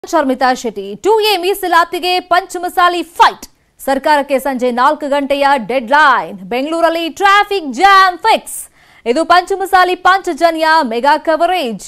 Sharmita Shetty two A ಮೀಸಲಾತಿಗೆ Panchamasali fight ಸರ್ಕಾರಕ್ಕೆ ಸಂಜೆ ನಾಲ್ಕು ಗಂಟೆಯ ಡೆಡ್ ಲೈನ್ ಬೆಂಗಳೂರಲ್ಲಿ ಟ್ರಾಫಿಕ್ ಜಾಮ್ ಫಿಕ್ಸ್ ಇದು ಪಂಚಮಸಾಲಿ ಪಾಂಚಜನ್ಯ ಮೆಗಾ ಕವರೇಜ್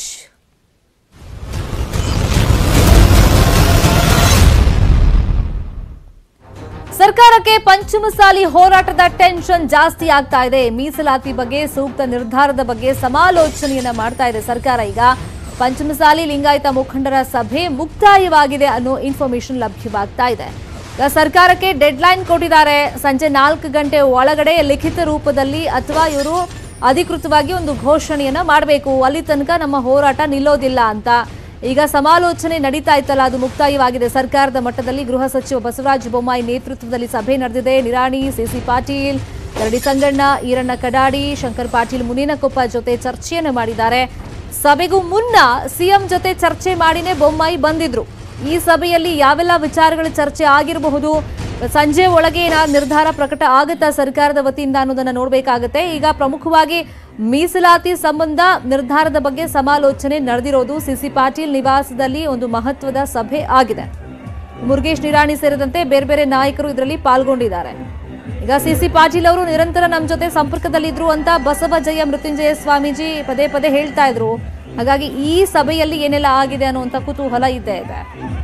ಸರ್ಕಾರಕ್ಕೆ ಪಂಚಮಸಾಲಿ ಹೋರಾಟದ ಟೆನ್ಷನ್ ಜಾಸ್ತಿ ಆಗ್ತಾ ಇದೆ ಮೀಸಲಾತಿ ಬಗ್ಗೆ ಸೂಕ್ತ ನಿರ್ಧಾರದ ಬಗ್ಗೆ ಸಮಾಲೋಚನೆಯನ್ನ ಮಾಡ್ತಾ ಇದೆ ಸರ್ಕಾರ ಈಗ ಪಂಚಮಸಾಲಿ ಲಿಂಗಾಯತ ಮುಖಂಡರ ಸಭೆ ಮುಕ್ತಾಯವಾಗಿದೆ ಅನ್ನೋ ಇನ್ಫಾರ್ಮೇಶನ್ ಲಭ್ಯವಾಗ್ತಾ ಇದೆ ಈಗ ಸರ್ಕಾರಕ್ಕೆ ಡೆಡ್ ಲೈನ್ ಕೊಟ್ಟಿದ್ದಾರೆ ಸಂಜೆ ನಾಲ್ಕು ಗಂಟೆ ಒಳಗಡೆ ಲಿಖಿತ ರೂಪದಲ್ಲಿ ಅಥವಾ ಇವರು ಅಧಿಕೃತವಾಗಿ ಒಂದು ಘೋಷಣೆಯನ್ನ ಮಾಡಬೇಕು ಅಲ್ಲಿ ತನಕ ನಮ್ಮ ಹೋರಾಟ ನಿಲ್ಲೋದಿಲ್ಲ ಅಂತ ಈಗ ಸಮಾಲೋಚನೆ ನಡೀತಾ ಇತ್ತಲ್ಲ ಅದು ಮುಕ್ತಾಯವಾಗಿದೆ ಸರ್ಕಾರದ ಮಟ್ಟದಲ್ಲಿ ಗೃಹ ಸಚಿವ ಬಸವರಾಜ ಬೊಮ್ಮಾಯಿ ನೇತೃತ್ವದಲ್ಲಿ ಸಭೆ ನಡೆದಿದೆ ನಿರಾಣಿ ಸಿಸಿ ಪಾಟೀಲ್ ಕರಡಿ ಸಂಗಣ್ಣ ಈರಣ್ಣ ಕಡಾಡಿ ಶಂಕರ್ ಪಾಟೀಲ್ ಮುನಿನಕೊಪ್ಪ ಜೊತೆ ಚರ್ಚೆಯನ್ನು ಮಾಡಿದ್ದಾರೆ ಸಭೆಗೂ ಮುನ್ನ ಸಿಎಂ ಜೊತೆ ಚರ್ಚೆ ಮಾಡಿನೇ ಬೊಮ್ಮಾಯಿ ಬಂದಿದ್ರು ಈ ಸಭೆಯಲ್ಲಿ ಯಾವೆಲ್ಲ ವಿಚಾರಗಳ ಚರ್ಚೆ ಆಗಿರಬಹುದು ಸಂಜೆ ಒಳಗೆ ಏನಾದ್ರು ನಿರ್ಧಾರ ಪ್ರಕಟ ಆಗುತ್ತಾ ಸರ್ಕಾರದ ವತಿಯಿಂದ ಅನ್ನೋದನ್ನ ನೋಡಬೇಕಾಗುತ್ತೆ ಈಗ ಪ್ರಮುಖವಾಗಿ ಮೀಸಲಾತಿ ಸಂಬಂಧ ನಿರ್ಧಾರದ ಬಗ್ಗೆ ಸಮಾಲೋಚನೆ ನಡೆದಿರೋದು ಸಿಸಿ ಪಾಟೀಲ್ ನಿವಾಸದಲ್ಲಿ ಒಂದು ಮಹತ್ವದ ಸಭೆ ಆಗಿದೆ ಮುರುಗೇಶ್ ನಿರಾಣಿ ಸೇರಿದಂತೆ ಬೇರೆ ಬೇರೆ ನಾಯಕರು ಇದರಲ್ಲಿ ಪಾಲ್ಗೊಂಡಿದ್ದಾರೆ ಈಗ ಸಿಸಿ ಪಾಟೀಲ್ ಅವರು ನಿರಂತರ ನಮ್ಮ ಜೊತೆ ಸಂಪರ್ಕದಲ್ಲಿದ್ರು ಅಂತ ಬಸವಜಯ ಮೃತ್ಯುಂಜಯ ಸ್ವಾಮೀಜಿ ಪದೇ ಪದೇ ಹೇಳ್ತಾ ಇದ್ರು ಹಾಗಾಗಿ ಈ ಸಭೆಯಲ್ಲಿ ಏನೆಲ್ಲ ಆಗಿದೆ ಅನ್ನುವಂಥ ಕುತೂಹಲ ಇದ್ದೇ ಇದೆ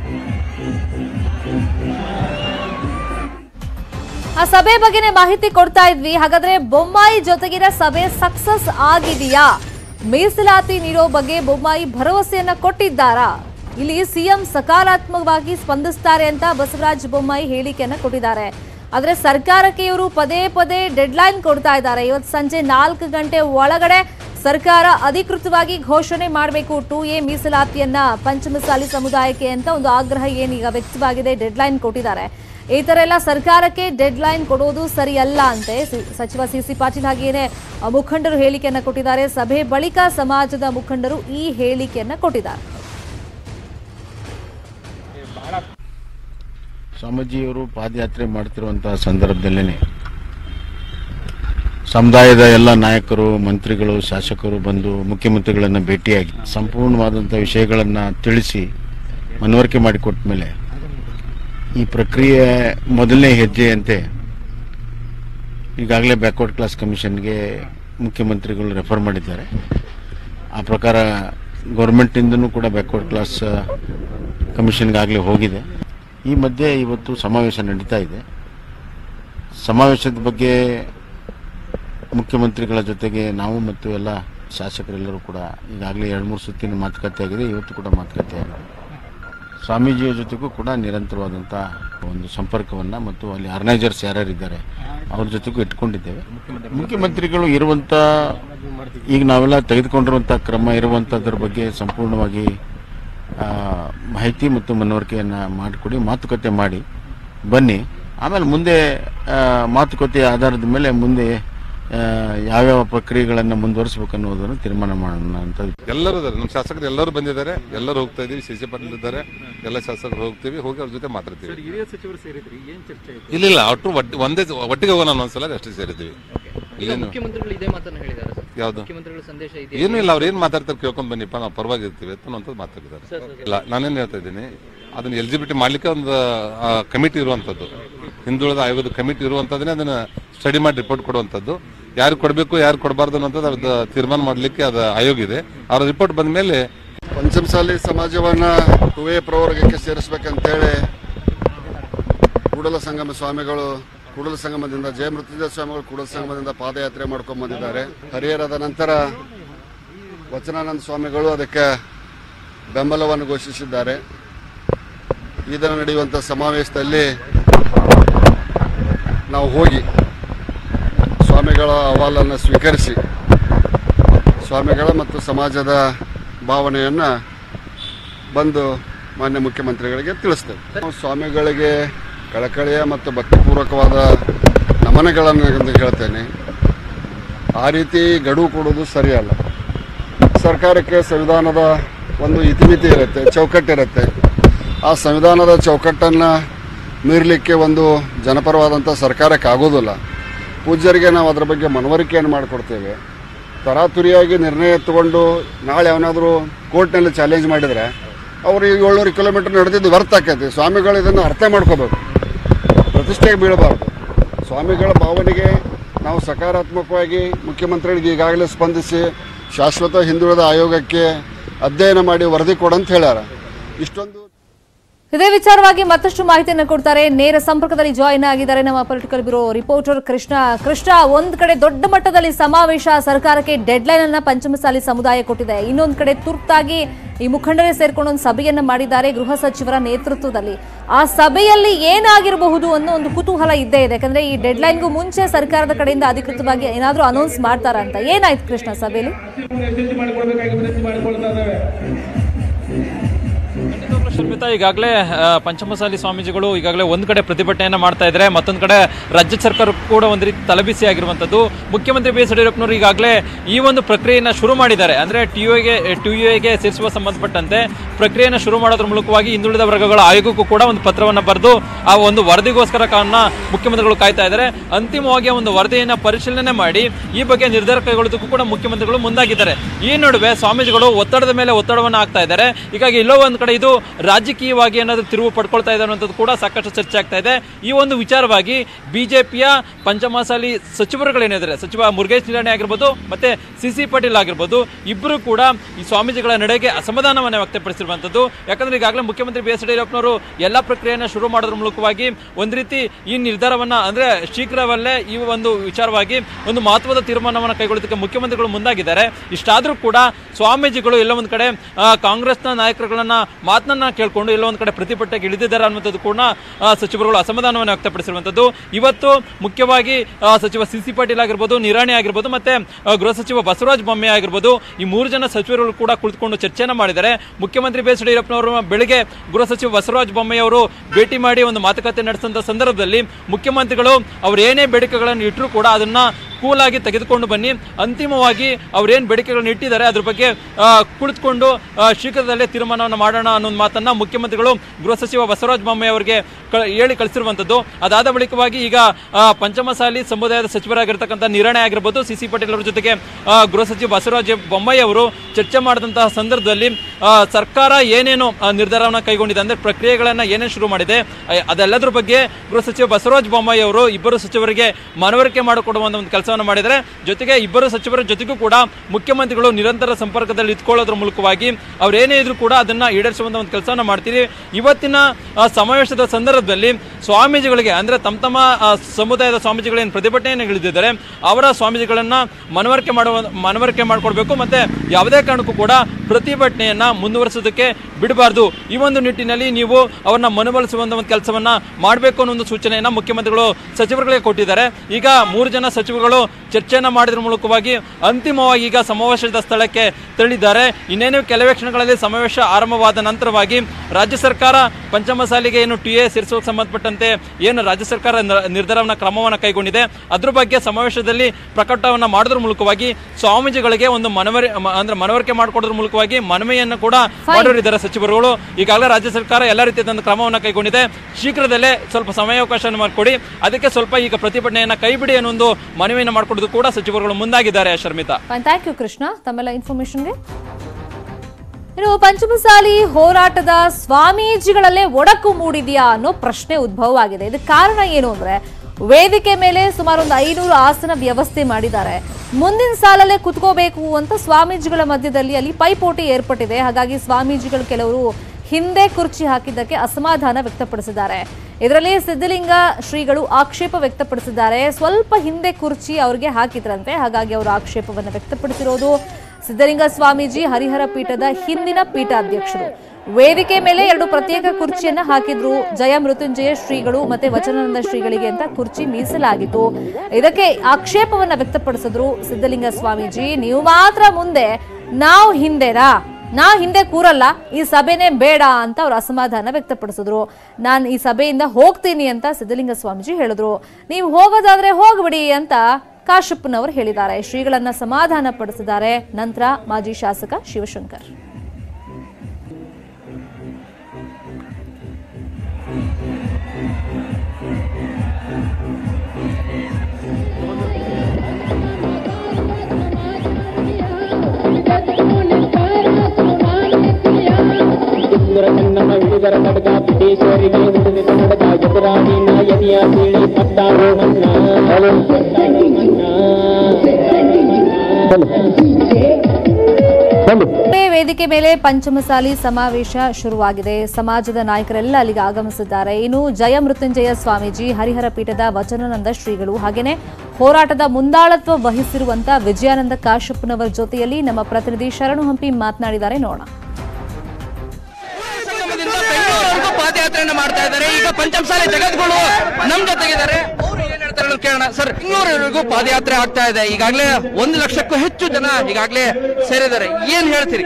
ಆ ಸಭೆ ಬಗ್ಗೆನೇ ಮಾಹಿತಿ ಕೊಡ್ತಾ ಇದ್ವಿ ಹಾಗಾದ್ರೆ ಬೊಮ್ಮಾಯಿ ಜೊತೆಗಿನ ಸಭೆ ಸಕ್ಸಸ್ ಆಗಿದೆಯಾ ಮೀಸಲಾತಿ ನೀಡೋ ಬಗ್ಗೆ ಬೊಮ್ಮಾಯಿ ಭರವಸೆಯನ್ನ ಕೊಟ್ಟಿದ್ದಾರಾ ಇಲ್ಲಿ ಸಿಎಂ ಸಕಾರಾತ್ಮಕವಾಗಿ ಸ್ಪಂದಿಸ್ತಾರೆ ಅಂತ ಬಸವರಾಜ ಬೊಮ್ಮಾಯಿ ಹೇಳಿಕೆಯನ್ನ ಕೊಟ್ಟಿದ್ದಾರೆ ಆದ್ರೆ ಸರ್ಕಾರಕ್ಕೆ ಇವರು ಪದೇ ಪದೇ ಡೆಡ್ಲೈನ್ ಕೊಡ್ತಾ ಇದ್ದಾರೆ ಇವತ್ತು ಸಂಜೆ ನಾಲ್ಕು ಗಂಟೆ ಒಳಗಡೆ ಸರ್ಕಾರ ಅಧಿಕೃತವಾಗಿ ಘೋಷಣೆ ಮಾಡಬೇಕು ಟು ಎ ಮೀಸಲಾತಿಯನ್ನ ಪಂಚಮಸಾಲಿ ಸಮುದಾಯಕ್ಕೆ ಅಂತ ಒಂದು ಆಗ್ರಹ ಏನೀಗ ವ್ಯಕ್ತವಾಗಿದೆ ಡೆಡ್ಲೈನ್ ಕೊಟ್ಟಿದ್ದಾರೆ ಈ ತರ ಎಲ್ಲ ಸರ್ಕಾರಕ್ಕೆ ಡೆಡ್ ಲೈನ್ ಕೊಡೋದು ಸರಿಯಲ್ಲ ಅಂತೆ ಸಿ- ಸಚಿವ ಸಿಸಿ ಪಾಟೀಲ್ ಹಾಗೇನೆ ಆ, ಮುಖಂಡರು ಹೇಳಿಕೆಯನ್ನ ಕೊಟ್ಟಿದ್ದಾರೆ ಸಭೆ ಬಳಿಕ ಸಮಾಜದ ಮುಖಂಡರು ಈ ಹೇಳಿಕೆಯನ್ನ ಕೊಟ್ಟಿದ್ದಾರೆ ಸ್ವಾಮೀಜಿಯವರು ಪಾದಯಾತ್ರೆ ಮಾಡ್ತಿರುವಂತಹ ಸಂದರ್ಭದಲ್ಲೇ ಸಮುದಾಯದ ಎಲ್ಲ ನಾಯಕರು ಮಂತ್ರಿಗಳು ಶಾಸಕರು ಬಂದು ಮುಖ್ಯಮಂತ್ರಿಗಳನ್ನು ಭೇಟಿಯಾಗಿ ಸಂಪೂರ್ಣವಾದಂಥ ವಿಷಯಗಳನ್ನು ತಿಳಿಸಿ ಮನವರಿಕೆ ಮಾಡಿಕೊಟ್ಟ ಮೇಲೆ ಈ ಪ್ರಕ್ರಿಯೆ ಮೊದಲನೇ ಹೆಜ್ಜೆಯಂತೆ ಈಗಾಗಲೇ ಬ್ಯಾಕ್ವರ್ಡ್ ಕ್ಲಾಸ್ ಕಮಿಷನ್ಗೆ ಮುಖ್ಯಮಂತ್ರಿಗಳು ರೆಫರ್ ಮಾಡಿದ್ದಾರೆ ಆ ಪ್ರಕಾರ ಗೌರ್ಮೆಂಟಿಂದನೂ ಕೂಡ ಬ್ಯಾಕ್ವರ್ಡ್ ಕ್ಲಾಸ್ ಕಮಿಷನ್ಗಾಗಲೇ ಹೋಗಿದೆ ಈ ಮಧ್ಯೆ ಇವತ್ತು ಸಮಾವೇಶ ನಡೀತಾ ಇದೆ ಸಮಾವೇಶದ ಬಗ್ಗೆ ಮುಖ್ಯಮಂತ್ರಿಗಳ ಜೊತೆಗೆ ನಾವು ಮತ್ತು ಎಲ್ಲ ಶಾಸಕರೆಲ್ಲರೂ ಕೂಡ ಈಗಾಗಲೇ ಎರಡು ಮೂರು ಸುತ್ತಿನ ಮಾತುಕತೆ ಆಗಿದೆ ಇವತ್ತು ಕೂಡ ಮಾತುಕತೆ ಆಗಿದೆ ಸ್ವಾಮೀಜಿಯ ಜೊತೆಗೂ ಕೂಡ ನಿರಂತರವಾದಂಥ ಒಂದು ಸಂಪರ್ಕವನ್ನು ಮತ್ತು ಅಲ್ಲಿ ಆರ್ಗನೈಸರ್ಸ್ ಯಾರ್ಯಾರಿದ್ದಾರೆ ಅವ್ರ ಜೊತೆಗೂ ಇಟ್ಕೊಂಡಿದ್ದೇವೆ ಮುಖ್ಯಮಂತ್ರಿಗಳು ಇರುವಂಥ ಈಗ ನಾವೆಲ್ಲ ತೆಗೆದುಕೊಂಡಿರುವಂಥ ಕ್ರಮ ಇರುವಂಥದ್ರ ಬಗ್ಗೆ ಸಂಪೂರ್ಣವಾಗಿ ಆ, ಮಾಹಿತಿ ಮತ್ತು ಮನವರಿಕೆಯನ್ನು ಮಾಡಿಕೊಡಿ ಮಾತುಕತೆ ಮಾಡಿ ಬನ್ನಿ ಆಮೇಲೆ ಮುಂದೆ ಆ, ಮಾತುಕತೆ ಆಧಾರದ ಮೇಲೆ ಮುಂದೆ ಆ, ಯಾವ್ಯಾವ ಪ್ರಕ್ರಿಯೆಗಳನ್ನು ಮುಂದುವರಿಸಬೇಕು ಅನ್ನೋದನ್ನು ತೀರ್ಮಾನ ಮಾಡೋಣ ಅಂತ ಎಲ್ಲರೂ ಇದ್ದಾರೆ ನಮ್ಮ ಶಾಸಕರು ಎಲ್ಲರೂ ಬಂದಿದ್ದಾರೆ ಎಲ್ಲರೂ ಹೋಗ್ತಾ ಇದೀವಿ ಸಿ ಸಿ ಪಾಟೀಲ್ ಇದ್ದಾರೆ ಎಲ್ಲ ಶಾಸಕರು ಹೋಗ್ತೀವಿ ಹೋಗಿ ಅವ್ರ ಜೊತೆ ಮಾತಾಡ್ತೀವಿ ಹಿರಿಯ ಸಚಿವರು ಸೇರಿದ್ರಿ ಏನ್ ಚರ್ಚೆ ಆಯ್ತು ಇಲ್ಲ ಇಲ್ಲ ಒಟ್ಟು ಒಟ್ಟು ಒಂದೇ ಒಟ್ಟಿಗೆ ಹೋಗೋಣ ಒಂದ್ಸಲ ಅಷ್ಟೇ ಸೇರಿದ್ದೀವಿ ಈಗ ಇಲ್ಲೇನು ಮುಖ್ಯಮಂತ್ರಿಗಳು ಇದೇ ಮಾತನ್ನ ಹೇಳಿದ್ದಾರೆ ಸರ್ ಯಾವ್ದು ಮುಖ್ಯಮಂತ್ರಿಗಳ ಸಂದೇಶ ಇದೆ ಏನು ಇಲ್ಲ ಅವ್ರು ಏನ್ ಮಾತಾಡ್ತಾರೆ ಕೇಳ್ಕೊಂಡ್ ಬನ್ನಿಪ್ಪ ನಾವು ಪರವಾಗಿರ್ತೀವಿ ಅಂತ ಮಾತಾಡಿದ್ದಾರೆ ಇಲ್ಲ ನಾನೇನ್ ಹೇಳ್ತಾ ಇದ್ದೀನಿ ಅದನ್ನ ಎಲಿಜಿಬಿಲಿಟಿ ಮಾಡ್ಲಿಕ್ಕೆ ಒಂದು ಕಮಿಟಿ ಇರುವಂತದ್ದು ಹಿಂದುಳಿದ ಆಯೋಗದ ಕಮಿಟಿ ಇರುವಂತದನ್ನೇ ಅದನ್ನ ಸ್ಟಡಿ ಮಾಡಿ ರಿಪೋರ್ಟ್ ಕೊಡುವಂತದ್ದು ಯಾರು ಕೊಡಬೇಕು ಯಾರು ಕೊಡಬಾರ್ದು ಅನ್ನೋದು ಅದ್ರ ತೀರ್ಮಾನ ಮಾಡ್ಲಿಕ್ಕೆ ಅದು ಆಯೋಗ ಇದೆ ಅವ್ರ ರಿಪೋರ್ಟ್ ಬಂದ ಮೇಲೆ ಪಂಚಮಸಾಲಿ ಸಮಾಜವನ್ನ ಕುವೆ ಪ್ರವರ್ಗಕ್ಕೆ ಸೇರಿಸ್ಬೇಕಂತೇಳಿ ಕೂಡಲ ಸಂಗಮ ಸ್ವಾಮಿಗಳು ಕೂಡಲ ಸಂಗಮದಿಂದ ಜಯ ಮೃತ್ಯುಂಜಯ ಸ್ವಾಮಿಗಳು ಕೂಡಲ ಸಂಗಮದಿಂದ ಪಾದಯಾತ್ರೆ ಮಾಡ್ಕೊಂಡ್ ಬಂದಿದ್ದಾರೆ ಹರಿಹರದ ನಂತರ ವಚನಾನಂದ ಸ್ವಾಮಿಗಳು ಅದಕ್ಕೆ ಬೆಂಬಲವನ್ನು ಘೋಷಿಸಿದ್ದಾರೆ ಈ ದಿನ ನಡೆಯುವಂಥ ಸಮಾವೇಶದಲ್ಲಿ ನಾವು ಹೋಗಿ ಸ್ವಾಮಿಗಳ ಅಹವಾಲನ್ನು ಸ್ವೀಕರಿಸಿ ಸ್ವಾಮಿಗಳ ಮತ್ತು ಸಮಾಜದ ಭಾವನೆಯನ್ನು ಬಂದು ಮಾನ್ಯ ಮುಖ್ಯಮಂತ್ರಿಗಳಿಗೆ ತಿಳಿಸ್ತೇವೆ ನಾವು ಸ್ವಾಮಿಗಳಿಗೆ ಕಳಕಳಿಯ ಮತ್ತು ಭಕ್ತಿಪೂರ್ವಕವಾದ ನಮನಗಳನ್ನು ಎಂದು ಹೇಳ್ತೇನೆ ಆ ರೀತಿ ಗಡುವು ಕೊಡುವುದು ಸರಿಯಲ್ಲ ಸರ್ಕಾರಕ್ಕೆ ಸಂವಿಧಾನದ ಒಂದು ಇತಿಮಿತಿ ಇರುತ್ತೆ ಚೌಕಟ್ಟಿರುತ್ತೆ ಆ ಸಂವಿಧಾನದ ಚೌಕಟ್ಟನ್ನು ಮೀರಲಿಕ್ಕೆ ಒಂದು ಜನಪರವಾದಂಥ ಸರ್ಕಾರಕ್ಕೆ ಆಗೋದಿಲ್ಲ ಪೂಜ್ಯರಿಗೆ ನಾವು ಅದರ ಬಗ್ಗೆ ಮನವರಿಕೆಯನ್ನು ಮಾಡಿಕೊಡ್ತೇವೆ ತರಾತುರಿಯಾಗಿ ನಿರ್ಣಯ ತಗೊಂಡು ನಾಳೆ ಅವನಾದರೂ ಕೋರ್ಟ್ನಲ್ಲಿ ಚಾಲೆಂಜ್ ಮಾಡಿದರೆ ಅವರು ಈ ಏಳ್ನೂರು ಕಿಲೋಮೀಟರ್ ನಡೆದಿದ್ದು ವ್ಯರ್ಥ ಆಕೈತಿ ಸ್ವಾಮಿಗಳು ಇದನ್ನು ಅರ್ಥ ಮಾಡ್ಕೋಬೇಕು ಪ್ರತಿಷ್ಠೆಗೆ ಬೀಳಬಾರ್ದು ಸ್ವಾಮಿಗಳ ಭಾವನೆಗೆ ನಾವು ಸಕಾರಾತ್ಮಕವಾಗಿ ಮುಖ್ಯಮಂತ್ರಿಗಳಿಗೆ ಈಗಾಗಲೇ ಸ್ಪಂದಿಸಿ ಶಾಶ್ವತ ಹಿಂದುಳಿದ ಆಯೋಗಕ್ಕೆ ಅಧ್ಯಯನ ಮಾಡಿ ವರದಿ ಕೊಡಂತ ಹೇಳ್ಯಾರ ಇಷ್ಟೊಂದು ಇದೇ ವಿಚಾರವಾಗಿ ಮತ್ತಷ್ಟು ಮಾಹಿತಿಯನ್ನು ಕೊಡ್ತಾರೆ ನೇರ ಸಂಪರ್ಕದಲ್ಲಿ ಜಾಯಿನ್ ಆಗಿದ್ದಾರೆ ನಮ್ಮ political bureau reporter Krishna Krishna ಒಂದ್ ಕಡೆ ದೊಡ್ಡ ಮಟ್ಟದಲ್ಲಿ ಸಮಾವೇಶ ಸರ್ಕಾರಕ್ಕೆ ಡೆಡ್ಲೈನ್ ಅನ್ನ ಪಂಚಮಸಾಲಿ ಸಮುದಾಯ ಕೊಟ್ಟಿದೆ ಇನ್ನೊಂದ್ ಕಡೆ ತುರ್ತಾಗಿ ಈ ಮುಖಂಡರೇ ಸೇರ್ಕೊಂಡು ಒಂದು ಸಭೆಯನ್ನ ಮಾಡಿದ್ದಾರೆ ಗೃಹ ಸಚಿವರ ನೇತೃತ್ವದಲ್ಲಿ ಆ ಸಭೆಯಲ್ಲಿ ಏನಾಗಿರಬಹುದು ಅನ್ನೋ ಒಂದು ಕುತೂಹಲ ಇದ್ದೇ ಇದೆ ಯಾಕಂದ್ರೆ ಈ ಡೆಡ್ಲೈನ್ಗೂ ಮುಂಚೆ ಸರ್ಕಾರದ ಕಡೆಯಿಂದ ಅಧಿಕೃತವಾಗಿ ಏನಾದ್ರೂ ಅನೌನ್ಸ್ ಮಾಡ್ತಾರ ಅಂತ ಏನಾಯ್ತು ಕೃಷ್ಣ ಸಭೆಯಲ್ಲಿ ಖಂಡಿತವಾಗ್ಲೂ ಶರ್ಮಿತಾ ಈಗಾಗಲೇ ಆ, ಪಂಚಮಸಾಲಿ ಸ್ವಾಮೀಜಿಗಳು ಈಗಾಗಲೇ ಒಂದು ಕಡೆ ಪ್ರತಿಭಟನೆಯನ್ನ ಮಾಡ್ತಾ ಇದ್ದಾರೆ ಮತ್ತೊಂದು ಕಡೆ ರಾಜ್ಯ ಸರ್ಕಾರ ಕೂಡ ಒಂದು ರೀತಿ ತಲೆಬಿಸಿ ಆಗಿರುವಂಥದ್ದು ಮುಖ್ಯಮಂತ್ರಿ ಬಿ ಎಸ್ ಯಡಿಯೂರಪ್ಪನವರು ಈಗಾಗಲೇ ಈ ಒಂದು ಪ್ರಕ್ರಿಯೆಯನ್ನು ಶುರು ಮಾಡಿದ್ದಾರೆ ಅಂದ್ರೆ ಟಿ ಯುಗೆ ಟಿ ಯುಗೆ ಸೇರಿಸುವ ಸಂಬಂಧಪಟ್ಟಂತೆ ಪ್ರಕ್ರಿಯೆಯನ್ನು ಶುರು ಮಾಡೋದ್ರ ಮೂಲಕವಾಗಿ ಹಿಂದುಳಿದ ವರ್ಗಗಳ ಆಯೋಗಕ್ಕೂ ಕೂಡ ಒಂದು ಪತ್ರವನ್ನು ಬರೆದು ಆ ಒಂದು ವರದಿಗೋಸ್ಕರ ಕಾರಣ ಮುಖ್ಯಮಂತ್ರಿಗಳು ಕಾಯ್ತಾ ಇದ್ದಾರೆ ಅಂತಿಮವಾಗಿ ಆ ಒಂದು ವರದಿಯನ್ನು ಪರಿಶೀಲನೆ ಮಾಡಿ ಈ ಬಗ್ಗೆ ನಿರ್ಧಾರ ಕೈಗೊಳ್ಳೋದಕ್ಕೂ ಕೂಡ ಮುಖ್ಯಮಂತ್ರಿಗಳು ಮುಂದಾಗಿದ್ದಾರೆ ಈ ನಡುವೆ ಸ್ವಾಮೀಜಿಗಳು ಒತ್ತಡದ ಮೇಲೆ ಒತ್ತಡವನ್ನು ಹಾಕ್ತಾ ಇದ್ದಾರೆ ಹೀಗಾಗಿ ಎಲ್ಲೋ ಒಂದು ಕಡೆ ಇದು ರಾಜಕೀಯವಾಗಿ ಏನಾದರೂ ತಿರುವು ಪಡ್ಕೊಳ್ತಾ ಇದೆ ಅನ್ನೋದು ಕೂಡ ಸಾಕಷ್ಟು ಚರ್ಚೆ ಆಗ್ತಾ ಇದೆ ಈ ಒಂದು ವಿಚಾರವಾಗಿ ಬಿಜೆಪಿಯ ಪಂಚಮಸಾಲಿ ಸಚಿವರುಗಳೇನಿದ್ದಾರೆ ಸಚಿವ ಮುರುಗೇಶ್ ನಿರಾಣಿ ಆಗಿರ್ಬೋದು ಮತ್ತೆ ಸಿ ಸಿ ಪಾಟೀಲ್ ಆಗಿರ್ಬೋದು ಇಬ್ಬರು ಕೂಡ ಈ ಸ್ವಾಮೀಜಿಗಳ ನಡೆಗೆ ಅಸಮಾಧಾನವನ್ನು ವ್ಯಕ್ತಪಡಿಸಿರುವಂಥದ್ದು ಯಾಕಂದ್ರೆ ಈಗಾಗಲೇ ಮುಖ್ಯಮಂತ್ರಿ ಬಿ ಎಸ್ ಯಡಿಯೂರಪ್ಪನವರು ಎಲ್ಲ ಪ್ರಕ್ರಿಯೆಯನ್ನು ಶುರು ಮಾಡೋದ್ರ ಮೂಲಕವಾಗಿ ಒಂದು ರೀತಿ ಈ ನಿರ್ಧಾರವನ್ನ ಅಂದ್ರೆ ಶೀಘ್ರವಲ್ಲೇ ಈ ಒಂದು ವಿಚಾರವಾಗಿ ಒಂದು ಮಹತ್ವದ ತೀರ್ಮಾನವನ್ನು ಕೈಗೊಳ್ಳೋದಕ್ಕೆ ಮುಖ್ಯಮಂತ್ರಿಗಳು ಮುಂದಾಗಿದ್ದಾರೆ ಇಷ್ಟಾದರೂ ಕೂಡ ಸ್ವಾಮೀಜಿಗಳು ಎಲ್ಲ ಒಂದು ಕಡೆ ಆ, ಕಾಂಗ್ರೆಸ್ನ ನಾಯಕರುಗಳನ್ನ ಮಾತನ್ನ ಕೇಳ್ಕೊಂಡು ಎಲ್ಲ ಒಂದು ಕಡೆ ಪ್ರತಿಭಟನೆಗೆ ಇಳಿದಿದ್ದಾರೆ ಅನ್ನುವಂಥದ್ದು ಕೂಡ ಆ, ಸಚಿವರುಗಳು ಅಸಮಾಧಾನವನ್ನು ವ್ಯಕ್ತಪಡಿಸಿರುವಂಥದ್ದು ಇವತ್ತು ಮುಖ್ಯವಾಗಿ ಆ, ಸಚಿವ ಸಿ ಸಿ ಪಾಟೀಲ್ ಆಗಿರ್ಬೋದು ನಿರಾಣಿ ಆಗಿರ್ಬೋದು ಮತ್ತೆ ಆ, ಗೃಹ ಸಚಿವ ಬಸವರಾಜ ಬೊಮ್ಮಾಯಿ ಆಗಿರ್ಬೋದು ಈ ಮೂರು ಜನ ಸಚಿವರುಗಳು ಕೂಡ ಕುಳಿತುಕೊಂಡು ಚರ್ಚೆಯನ್ನ ಮಾಡಿದ್ದಾರೆ ಮುಖ್ಯಮಂತ್ರಿ ಬಿ ಎಸ್ ಯಡಿಯೂರಪ್ಪನವರು ಬೆಳಿಗ್ಗೆ ಗೃಹ ಸಚಿವ ಬಸವರಾಜ ಬೊಮ್ಮಾಯಿ ಅವರು ಭೇಟಿ ಮಾಡಿ ಒಂದು ಮಾತುಕತೆ ನಡೆಸಿದಂಥ ಸಂದರ್ಭದಲ್ಲಿ ಮುಖ್ಯಮಂತ್ರಿಗಳು ಅವ್ರು ಏನೇ ಬೇಡಿಕೆಗಳನ್ನು ಇಟ್ಟರು ಕೂಡ ಅದನ್ನ ಕೂಲ್ ಆಗಿ ತೆಗೆದುಕೊಂಡು ಬನ್ನಿ ಅಂತಿಮವಾಗಿ ಅವ್ರೇನು ಬೇಡಿಕೆಗಳನ್ನು ಇಟ್ಟಿದ್ದಾರೆ ಅದ್ರ ಬಗ್ಗೆ ಆ, ಕುಳಿತುಕೊಂಡು ಆ, ಶೀಘ್ರದಲ್ಲೇ ತೀರ್ಮಾನವನ್ನು ಮಾಡೋಣ ಅನ್ನೋ ಒಂದು ಮಾತನ್ನ ಮುಖ್ಯಮಂತ್ರಿಗಳು ಗೃಹ ಸಚಿವ ಬಸವರಾಜ ಬೊಮ್ಮಾಯಿ ಅವರಿಗೆ ಕ- ಹೇಳಿ ಕಳಿಸಿರುವಂಥದ್ದು ಅದಾದ ಬಳಿಕವಾಗಿ ಈಗ ಆ, ಪಂಚಮಸಾಲಿ ಸಮುದಾಯದ ಸಚಿವರಾಗಿರ್ತಕ್ಕಂಥ ನಿರಾಣೆ ಆಗಿರ್ಬೋದು ಸಿ ಸಿ ಪಾಟೀಲ್ ಅವರ ಜೊತೆಗೆ ಆ, ಗೃಹ ಸಚಿವ ಬಸವರಾಜ ಬೊಮ್ಮಾಯಿ ಅವರು ಚರ್ಚೆ ಮಾಡಿದಂತಹ ಸಂದರ್ಭದಲ್ಲಿ ಆ, ಸರ್ಕಾರ ಏನೇನು ಆ, ನಿರ್ಧಾರವನ್ನು ಕೈಗೊಂಡಿದೆ ಅಂದ್ರೆ ಪ್ರಕ್ರಿಯೆಗಳನ್ನ ಏನೇನು ಶುರು ಮಾಡಿದೆ ಆ, ಅದೆಲ್ಲದ್ರ ಬಗ್ಗೆ ಗೃಹ ಸಚಿವ ಬಸವರಾಜ ಬೊಮ್ಮಾಯಿ ಅವರು ಇಬ್ಬರು ಸಚಿವರಿಗೆ ಮನವರಿಕೆ ಮಾಡಿಕೊಡುವ ಒಂದು ಕೆಲಸವನ್ನು ಮಾಡಿದ್ದಾರೆ ಜೊತೆಗೆ ಇಬ್ಬರು ಸಚಿವರ ಜೊತೆಗೂ ಕೂಡ ಮುಖ್ಯಮಂತ್ರಿಗಳು ನಿರಂತರ ಸಂಪರ್ಕದಲ್ಲಿ ಇಟ್ಕೊಳ್ಳೋದ್ರ ಮೂಲಕವಾಗಿ ಅವ್ರೇನೇ ಇದ್ರು ಕೂಡ ಅದನ್ನ ಈಡೇರಿಸುವಂತ ಒಂದು ಕೆಲಸವನ್ನು ಮಾಡ್ತೀರಿ ಇವತ್ತಿನ ಆ, ಸಮಾವೇಶದ ಸಂದರ್ಭದಲ್ಲಿ ಸ್ವಾಮೀಜಿಗಳಿಗೆ ಅಂದ್ರೆ ತಮ್ಮ ತಮ್ಮ ಆ, ಸಮುದಾಯದ ಸ್ವಾಮೀಜಿಗಳೇನು ಪ್ರತಿಭಟನೆಯನ್ನು ಇಳಿದಿದ್ದಾರೆ ಅವರ ಸ್ವಾಮೀಜಿಗಳನ್ನ ಮನವರಿಕೆ ಮಾಡುವ ಮನವರಿಕೆ ಮಾಡಿಕೊಡ್ಬೇಕು ಮತ್ತೆ ಯಾವುದೇ ಕಾರಣಕ್ಕೂ ಕೂಡ ಪ್ರತಿಭಟನೆಯನ್ನ ಮುಂದುವರಿಸೋದಕ್ಕೆ ಬಿಡಬಾರ್ದು ಈ ಒಂದು ನಿಟ್ಟಿನಲ್ಲಿ ನೀವು ಅವ್ರನ್ನ ಮನವೊಲಿಸುವಂತ ಒಂದು ಕೆಲಸವನ್ನ ಮಾಡಬೇಕು ಅನ್ನೋ ಒಂದು ಸೂಚನೆಯನ್ನ ಮುಖ್ಯಮಂತ್ರಿಗಳು ಸಚಿವರುಗಳಿಗೆ ಕೊಟ್ಟಿದ್ದಾರೆ ಈಗ ಮೂರು ಜನ ಸಚಿವರುಗಳು ಚರ್ಚೆಯನ್ನ ಮಾಡಿದ್ರ ಮೂಲಕವಾಗಿ ಅಂತಿಮವಾಗಿ ಈಗ ಸಮಾವೇಶದ ಸ್ಥಳಕ್ಕೆ ತೆರಳಿದ್ದಾರೆ ಇನ್ನೇನು ಕೆಲವೇ ಕ್ಷಣಗಳಲ್ಲಿ ಸಮಾವೇಶ ಆರಂಭವಾದ ನಂತರವಾಗಿ ರಾಜ್ಯ ಸರ್ಕಾರ ಪಂಚಮಸಾಲಿಗೆ ಏನು ಟಿ ಎ ಸೇರಿಸೋಕೆ ಸಂಬಂಧಪಟ್ಟಂತೆ ಏನು ರಾಜ್ಯ ಸರ್ಕಾರ ನ- ನಿರ್ಧಾರವನ್ನ ಕ್ರಮವನ್ನು ಕೈಗೊಂಡಿದೆ ಅದ್ರ ಬಗ್ಗೆ ಸಮಾವೇಶದಲ್ಲಿ ಪ್ರಕಟವನ್ನ ಮಾಡೋದ್ರ ಮೂಲಕವಾಗಿ ಸ್ವಾಮೀಜಿಗಳಿಗೆ ಒಂದು ಮನವರಿ ಮ- ಅಂದ್ರೆ ಮನವರಿಕೆ ಮಾಡಿಕೊಡೋದ್ರ ಮೂಲಕವಾಗಿ ಮನವಿಯನ್ನು ಕೂಡ ಮಾಡಿದ್ದಾರೆ ಸಚಿವರುಗಳು ಈಗಾಗಲೇ ರಾಜ್ಯ ಸರ್ಕಾರ ಎಲ್ಲ ರೀತಿಯಾದ ಒಂದು ಕ್ರಮವನ್ನು ಕೈಗೊಂಡಿದೆ ಶೀಘ್ರದಲ್ಲೇ ಸ್ವಲ್ಪ ಸಮಯಾವಕಾಶವನ್ನು ಮಾಡಿಕೊಡಿ ಅದಕ್ಕೆ ಸ್ವಲ್ಪ ಈಗ ಪ್ರತಿಭಟನೆಯನ್ನ ಕೈಬಿಡಿ ಅನ್ನೋ ಒಂದು ಮನವಿಯನ್ನು ಮಾಡಿಕೊಡೋದು ಕೂಡ ಸಚಿವರುಗಳು ಮುಂದಾಗಿದ್ದಾರೆ ಶರ್ಮಿತಾ ಥ್ಯಾಂಕ್ ಯು ಕೃಷ್ಣ ತಮ್ಮೆಲ್ಲ ಇನ್ಫಾರ್ಮೇಶನ್ಗೆ ಇನ್ನು ಪಂಚಮಸಾಲಿ ಹೋರಾಟದ ಸ್ವಾಮೀಜಿಗಳಲ್ಲೇ ಒಡಕು ಮೂಡಿದೆಯಾ ಅನ್ನೋ ಪ್ರಶ್ನೆ ಉದ್ಭವವಾಗಿದೆ ಇದಕ್ಕೆ ಕಾರಣ ಏನು ಅಂದ್ರೆ ವೇದಿಕೆ ಮೇಲೆ ಸುಮಾರು ಒಂದು ಐನೂರು ಆಸನ ವ್ಯವಸ್ಥೆ ಮಾಡಿದ್ದಾರೆ ಮುಂದಿನ ಸಾಲಲ್ಲೇ ಕುತ್ಕೋಬೇಕು ಅಂತ ಸ್ವಾಮೀಜಿಗಳ ಮಧ್ಯದಲ್ಲಿ ಅಲ್ಲಿ ಪೈಪೋಟಿ ಏರ್ಪಟ್ಟಿದೆ ಹಾಗಾಗಿ ಸ್ವಾಮೀಜಿಗಳು ಕೆಲವರು ಹಿಂದೆ ಕುರ್ಚಿ ಹಾಕಿದ್ದಕ್ಕೆ ಅಸಮಾಧಾನ ವ್ಯಕ್ತಪಡಿಸಿದ್ದಾರೆ ಇದರಲ್ಲಿ ಸಿದ್ಧಲಿಂಗ ಶ್ರೀಗಳು ಆಕ್ಷೇಪ ವ್ಯಕ್ತಪಡಿಸಿದ್ದಾರೆ ಸ್ವಲ್ಪ ಹಿಂದೆ ಕುರ್ಚಿ ಅವ್ರಿಗೆ ಹಾಕಿದ್ರಂತೆ ಹಾಗಾಗಿ ಅವರು ಆಕ್ಷೇಪವನ್ನು ವ್ಯಕ್ತಪಡಿಸಿರೋದು ಸಿದ್ಧಲಿಂಗ ಸ್ವಾಮೀಜಿ ಹರಿಹರ ಪೀಠದ ಹಿಂದಿನ ಪೀಠಾಧ್ಯಕ್ಷರು ವೇದಿಕೆ ಮೇಲೆ ಎರಡು ಪ್ರತ್ಯೇಕ ಕುರ್ಚಿಯನ್ನ ಹಾಕಿದ್ರು ಜಯ ಮೃತ್ಯುಂಜಯ ಶ್ರೀಗಳು ಮತ್ತೆ ವಚನಾನಂದ ಶ್ರೀಗಳಿಗೆ ಅಂತ ಕುರ್ಚಿ ಮೀಸಲಾಗಿತ್ತು ಇದಕ್ಕೆ ಆಕ್ಷೇಪವನ್ನ ವ್ಯಕ್ತಪಡಿಸಿದ್ರು ಸಿದ್ಧಲಿಂಗ ಸ್ವಾಮೀಜಿ ನೀವು ಮಾತ್ರ ಮುಂದೆ ನಾವು ಹಿಂದೆನಾ ನಾ ಹಿಂದೆ ಕೂರಲ್ಲ ಈ ಸಭೆನೇ ಬೇಡ ಅಂತ ಅವ್ರು ಅಸಮಾಧಾನ ವ್ಯಕ್ತಪಡಿಸಿದ್ರು ನಾನು ಈ ಸಭೆಯಿಂದ ಹೋಗ್ತೀನಿ ಅಂತ ಸಿದ್ಧಲಿಂಗ ಸ್ವಾಮೀಜಿ ಹೇಳಿದ್ರು ನೀವು ಹೋಗೋದಾದ್ರೆ ಹೋಗ್ಬಿಡಿ ಅಂತ ಕಾಶಪ್ಪನವರು ಹೇಳಿದ್ದಾರೆ ಶ್ರೀಗಳನ್ನ ಸಮಾಧಾನ ಪಡಿಸಿದ್ದಾರೆ ನಂತರ ಮಾಜಿ ಶಾಸಕ ಶಿವಶಂಕರ್ Thank you. ಕರ್ನಾಟಕ ಬ್ರಿಟಿಷರಿಗೆ ಹುಟ್ಟಿದ ಕನ್ನಡಕ ಎದುರಾಣಿನ ಎದೆಯ ಸೀಳಿ ಪಟ್ಟಾರೋಹಣ್ಣ ಇದೇ ವೇದಿಕೆ ಮೇಲೆ ಪಂಚಮಸಾಲಿ ಸಮಾವೇಶ ಶುರುವಾಗಿದೆ ಸಮಾಜದ ನಾಯಕರೆಲ್ಲ ಅಲ್ಲಿಗೆ ಆಗಮಿಸಿದ್ದಾರೆ ಇನ್ನು ಜಯ ಮೃತ್ಯುಂಜಯ ಸ್ವಾಮೀಜಿ ಹರಿಹರ ಪೀಠದ ವಚನಾನಂದ ಶ್ರೀಗಳು ಹಾಗೇನೆ ಹೋರಾಟದ ಮುಂದಾಳತ್ವ ವಹಿಸಿರುವಂತ ವಿಜಯಾನಂದ ಕಾಶ್ಯಪ್ಪನವರ ಜೊತೆಯಲ್ಲಿ ನಮ್ಮ ಪ್ರತಿನಿಧಿ ಶರಣು ಹಂಪಿ ಮಾತನಾಡಿದ್ದಾರೆ ನೋಡೋಣ ಸಂಗಮದಿಂದ ಬೆಂಗಳೂರವರೆಗೂ ಪಾದಯಾತ್ರೆಯನ್ನ ಮಾಡ್ತಾ ಇದ್ದಾರೆ ಈಗ ಪಂಚಮಸಾಲಿ ಜಗದ್ಗುರು ನಮ್ ಜೊತೆಗಿದ್ದಾರೆ ಅವ್ರು ಏನ್ ಹೇಳ್ತಾರೆ ಅನ್ನೋದು ಕೇಳೋಣ ಸರ್ ಬೆಂಗಳೂರವರೆಗೂ ಪಾದಯಾತ್ರೆ ಆಗ್ತಾ ಇದೆ ಈಗಾಗಲೇ ಒಂದು ಲಕ್ಷಕ್ಕೂ ಹೆಚ್ಚು ಜನ ಈಗಾಗಲೇ ಸೇರಿದ್ದಾರೆ ಏನ್ ಹೇಳ್ತೀರಿ